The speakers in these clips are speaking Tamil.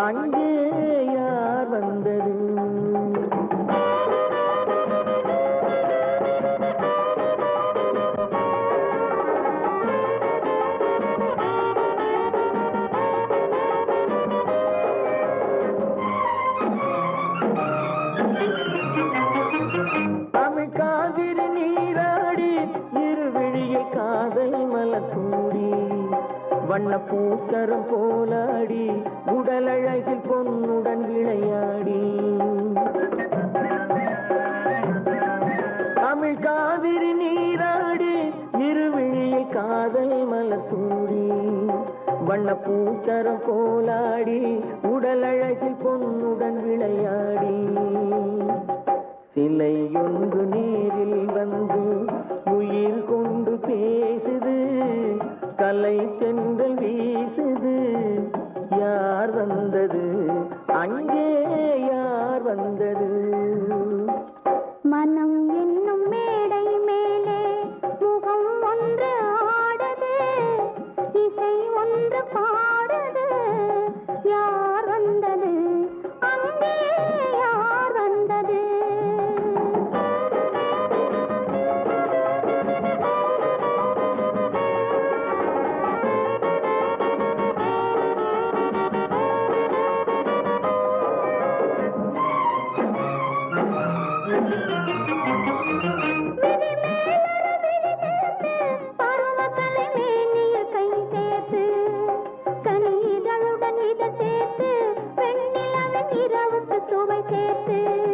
அங்கே யார் வந்தது தமிழ் காவிரி நீராடி இருவிழியில் காதல் மலர் சூடி வண்ண பூச்சரம் போலாடி உடலழகில் பொன்னுடன் விளையாடி தமிழ் காவிரி நீராடி இருவிழியில் காதல் மலர் சூடி வண்ண பூச்சரம் போலாடி உடலழகில் பொன்னுடன் விளையாடி சிலை ஒன்று நேரில் வந்து உயிர் கொண்டு பேசுது கலை சென்றல் வீசுது யார் வந்தது அங்கே யார் வந்தது மனம் என்னும் மேடை மேலே முகம் ஒன்று ஆடுது இசை ஒன்று பாடுது யார் வந்தது அங்கே யார் வந்தது பருவக்கலை மேனியில் கை சேர்த்து கனி இதழுடன் இதை சேர்த்து வெண்ணிலவின் இரவுக்கு சுவை சேர்த்து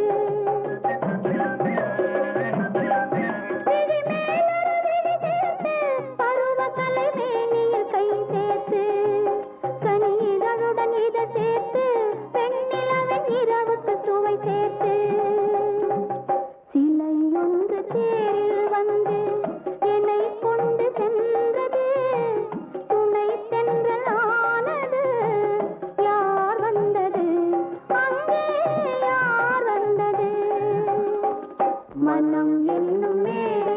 விழி மேலொரு விழி சேர்த்து பருவக்கலை மேனியில் கை சேர்த்து கனி இதழுடன் இதை சேர்த்து வெண்ணிலவின் இரவுக்கு சுவை சேர்த்து சிலை ஒன்று தேரில் வந்து என்னை கொண்டு சென்றது துணை தென்றல் ஆனது யார் வந்தது அங்கே யார் வந்தது மனம் என்னும் மேடை